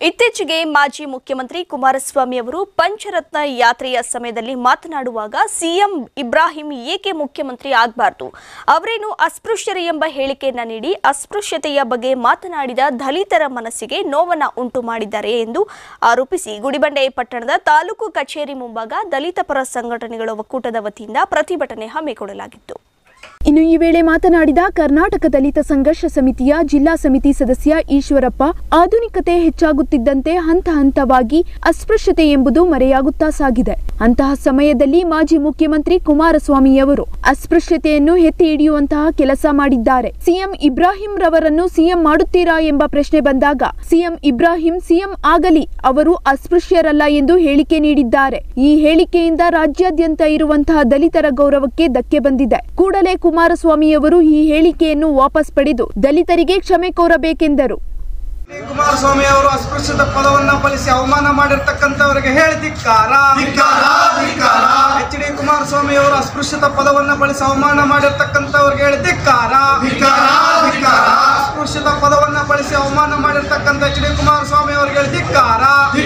ಇತ್ತೀಚೆಗೆ ಮಾಜಿ ಮುಖ್ಯಮಂತ್ರಿ ಕುಮಾರಸ್ವಾಮಿ ಅವರು ಪಂಚರತ್ನ ಯಾತ್ರೆಯ ಸಮಯದಲ್ಲಿ ಮಾತನಾಡುವಾಗ ಸಿಎಂ ಇಬ್ರಾಹಿಂ ಏಕೆ ಮುಖ್ಯಮಂತ್ರಿ ಆಗಬಾರ್ದು ಅವರೇನು ಅಸ್ಪೃಶ್ಯರು ಎಂಬ ಹೇಳಿಕೆಯನ್ನ ನೀಡಿ ಅಸ್ಪೃಶ್ಯತೆಯ ಬಗ್ಗೆ ಮಾತನಾಡಿದ ದಲಿತರ ಮನಸ್ಸಿಗೆ ನೋವನ್ನ ಉಂಟು ಮಾಡಿದ್ದಾರೆ ಎಂದು ಆರೋಪಿಸಿ ಗುಡಿಬಂಡೆ ಪಟ್ಟಣದ ತಾಲೂಕು ಕಚೇರಿ ಮುಂಭಾಗ ದಲಿತ ಪರ ಸಂಘಟನೆಗಳ ಒಕ್ಕೂಟದ ವತಿಯಿಂದ ಪ್ರತಿಭಟನೆ ಹಮ್ಮಿಕೊಳ್ಳಲಾಗಿತ್ತು ಇನ್ನು ಈ ವೇಳೆ ಮಾತನಾಡಿದ ಕರ್ನಾಟಕ ದಲಿತ ಸಂಘರ್ಷ ಸಮಿತಿಯ ಜಿಲ್ಲಾ ಸಮಿತಿ ಸದಸ್ಯ ಈಶ್ವರಪ್ಪ ಆಧುನಿಕತೆ ಹೆಚ್ಚಾಗುತ್ತಿದ್ದಂತೆ ಹಂತ ಹಂತವಾಗಿ ಅಸ್ಪೃಶ್ಯತೆ ಎಂಬುದು ಮರೆಯಾಗುತ್ತಾ ಸಾಗಿದೆ ಅಂತಹ ಸಮಯದಲ್ಲಿ ಮಾಜಿ ಮುಖ್ಯಮಂತ್ರಿ ಕುಮಾರಸ್ವಾಮಿಯವರು ಅಸ್ಪೃಶ್ಯತೆಯನ್ನು ಎತ್ತಿ ಹಿಡಿಯುವಂತಹ ಕೆಲಸ ಮಾಡಿದ್ದಾರೆ ಸಿಎಂ ಇಬ್ರಾಹಿಂ ರವರನ್ನು ಸಿಎಂ ಮಾಡುತ್ತೀರಾ ಎಂಬ ಪ್ರಶ್ನೆ ಬಂದಾಗ ಸಿಎಂ ಇಬ್ರಾಹಿಂ ಸಿಎಂ ಆಗಲಿ ಅವರು ಅಸ್ಪೃಶ್ಯರಲ್ಲ ಎಂದು ಹೇಳಿಕೆ ನೀಡಿದ್ದಾರೆ ಈ ಹೇಳಿಕೆಯಿಂದ ರಾಜ್ಯಾದ್ಯಂತ ಇರುವಂತಹ ದಲಿತರ ಗೌರವಕ್ಕೆ ಧಕ್ಕೆ ಬಂದಿದೆ ಕೂಡಲೇ ಕುಮಾರಸ್ವಾಮಿಯವರು ಈ ಹೇಳಿಕೆಯನ್ನು ವಾಪಸ್ ಪಡೆದು ದಲಿತರಿಗೆ ಕ್ಷಮೆ ಕೋರಬೇಕೆಂದರು ಕುಮಾರಸ್ವಾಮಿ ಅವರು ಅಸ್ಪೃಶ್ಯದ ಪದವನ್ನ ಬಳಸಿ ಅವಮಾನ ಮಾಡಿರ್ತಕ್ಕಂಥವರಿಗೆ ಹೇಳಿ ಧಿಕ್ಕಾರ ಎಚ್ ಡಿ ಕುಮಾರಸ್ವಾಮಿ ಅವರು ಅಸ್ಪೃಶ್ಯತ ಪದವನ್ನ ಬಳಸಿ ಅವಮಾನ ಮಾಡಿರ್ತಕ್ಕಂಥವ್ರಿಗೆ ಹೇಳಿ ಧಿಕ್ಕಾರ ಅಸ್ಪೃಶ್ಯತ ಪದವನ್ನ ಬಳಸಿ ಅವಮಾನ ಮಾಡಿರ್ತಕ್ಕಂಥ ಎಚ್ ಡಿ ಕುಮಾರಸ್ವಾಮಿ ಅವರಿಗೆ ಹೇಳಿ ಧಿಕ್ಕಾರ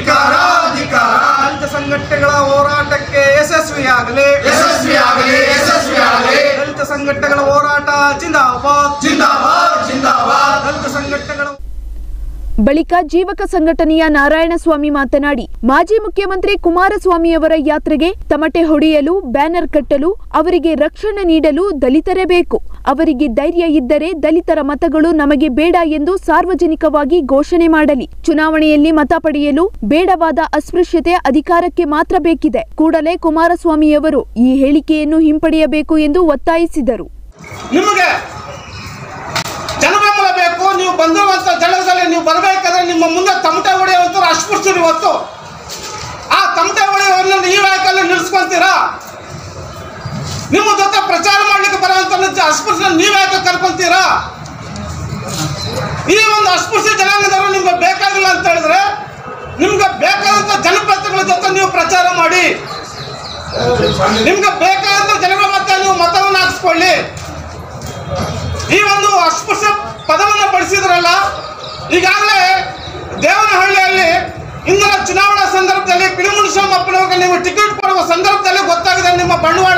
ದಲಿತ ಸಂಘಟನೆಗಳ ಹೋರಾಟಕ್ಕೆ ಯಶಸ್ವಿಯಾಗಲಿ ಯಶಸ್ವಿಯಾಗಲಿ ಯಶಸ್ವಿಯಾಗಲಿ ದಲಿತ ಸಂಘಟನೆಗಳ ಹೋರಾಟ ಜಿಂದಾಬಾದ್ ಜಿಂದಾಬಾದ್ ಜಿಂದಾಬಾದ್ ದಲಿತ ಸಂಘಟನೆಗಳ ಬಳಿಕ ಜೀವಕ ಸಂಘಟನೆಯ ನಾರಾಯಣಸ್ವಾಮಿ ಮಾತನಾಡಿ ಮಾಜಿ ಮುಖ್ಯಮಂತ್ರಿ ಕುಮಾರಸ್ವಾಮಿಯವರ ಯಾತ್ರೆಗೆ ತಮಟೆ ಹೊಡೆಯಲು ಬ್ಯಾನರ್ ಕಟ್ಟಲು ಅವರಿಗೆ ರಕ್ಷಣೆ ನೀಡಲು ದಲಿತರೇ ಬೇಕು ಅವರಿಗೆ ಧೈರ್ಯ ಇದ್ದರೆ ದಲಿತರ ಮತಗಳು ನಮಗೆ ಬೇಡ ಎಂದು ಸಾರ್ವಜನಿಕವಾಗಿ ಘೋಷಣೆ ಮಾಡಲಿ ಚುನಾವಣೆಯಲ್ಲಿ ಮತ ಪಡೆಯಲು ಬೇಡವಾದ ಅಸ್ಪೃಶ್ಯತೆ ಅಧಿಕಾರಕ್ಕೆ ಮಾತ್ರ ಬೇಕಿದೆ ಕೂಡಲೇ ಕುಮಾರಸ್ವಾಮಿಯವರು ಈ ಹೇಳಿಕೆಯನ್ನು ಹಿಂಪಡೆಯಬೇಕು ಎಂದು ಒತ್ತಾಯಿಸಿದರು ನಿಮಗೆ ಜನಬೆಂಬಲ ಬೇಕು ನೀವು ಬಂದಿರುವಂಥ ಜನದಲ್ಲಿ ನೀವು ಬರಬೇಕಾದ್ರೆ ನಿಮ್ಮ ಮುಂದೆ ತಮಟೆ ಹೊಡೆಯುವಂಥವ್ರು ಅಸ್ಪೃಶ್ಯರು ಇವತ್ತು ಆ ತಮಟೆ ಹೊಡೆಯುವನ್ನ ಈ ವ್ಯಾಕಲ್ಲಿ ನಿಲ್ಲಿಸ್ಕೊಂತೀರಾ ನಿಮ್ಮ ಜೊತೆ ಪ್ರಚಾರ ಮಾಡ್ಲಿಕ್ಕೆ ಬರುವಂತ ಅಸ್ಪೃಶ್ಯ ನೀವು ಯಾಕೆ ಕರ್ಕೊಂತೀರಾ ಈ ಒಂದು ಅಸ್ಪೃಶ್ಯ ಜನಾಂಗದವರು ನಿಮ್ಗೆ ಬೇಕಾಗಿಲ್ಲ ಅಂತ ಹೇಳಿದ್ರೆ ನಿಮ್ಗೆ ಬೇಕಾದಂಥ ಜನಪ್ರತಿನಿಧಿಗಳ ಜೊತೆ ನೀವು ಪ್ರಚಾರ ಮಾಡಿ ನಿಮ್ಗೆ ಬೇಕಾದಂಥ ಜನಗಳ ಮತ್ತೆ ನೀವು ಮತವನ್ನು ಹಾಕಿಸ್ಕೊಳ್ಳಿ ಈ ಒಂದು ಅಸ್ಪೃಶ್ಯ ಪದವನ್ನು ಬಳಸಿದ್ರಲ್ಲ ಈಗಾಗಲೇ ದೇವನಹಳ್ಳಿಯಲ್ಲಿ ಇಂದಿನ ಚುನಾವಣಾ ಸಂದರ್ಭದಲ್ಲಿ ಪಿಳಿಮುನಿಸ್ವಾಮಪ್ಪನವ್ರಿಗೆ ನೀವು ಟಿಕೆಟ್ ಕೊಡುವ ಸಂದರ್ಭದಲ್ಲಿ ಗೊತ್ತಾಗಿದೆ ನಿಮ್ಮ ಬಂಡವಾಳ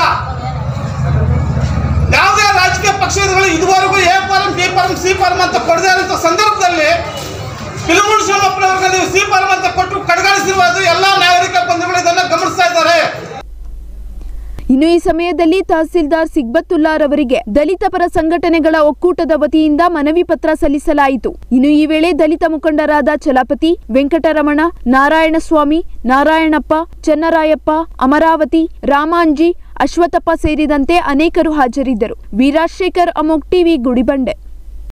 ಯಾವುದೇ ರಾಜಕೀಯ ಪಕ್ಷಗಳು ಇದುವರೆಗೂ A form B form C form ಅಂತ ಕೊಡದೇ ಇರುವಂಥ ಸಂದರ್ಭದಲ್ಲಿ ಪಿಳಿಮುನಿಸ್ವಾಮಪ್ಪನವ್ರಿಗೆ ನೀವು ಸಿ ಫಾರಂ ಅಂತ ಕೊಟ್ಟು ಕಡೆಗಣಿಸಿರುವುದು ಎಲ್ಲ ನಾಗರಿಕ ಬಂಧುಗಳು ಇದನ್ನು ಗಮನಿಸ್ತಾ ಇದ್ದಾರೆ ಇನ್ನು ಈ ಸಮಯದಲ್ಲಿ ತಹಸೀಲ್ದಾರ್ ಸಿಗ್ಬತ್ತುಲ್ಲಾರ್ ಅವರಿಗೆ ದಲಿತ ಪರ ಸಂಘಟನೆಗಳ ಒಕ್ಕೂಟದ ವತಿಯಿಂದ ಮನವಿ ಪತ್ರ ಸಲ್ಲಿಸಲಾಯಿತು ಇನ್ನು ಈ ವೇಳೆ ದಲಿತ ಮುಖಂಡರಾದ ಚಲಪತಿ ವೆಂಕಟರಮಣ ನಾರಾಯಣಸ್ವಾಮಿ ನಾರಾಯಣಪ್ಪ ಚನ್ನರಾಯಪ್ಪ ಅಮರಾವತಿ ರಾಮಾಂಜಿ ಅಶ್ವಥಪ್ಪ ಸೇರಿದಂತೆ ಅನೇಕರು ಹಾಜರಿದ್ದರು ವೀರಾಶೇಖರ್ ಅಮೋಕ್ ಟಿವಿ ಗುಡಿಬಂಡೆ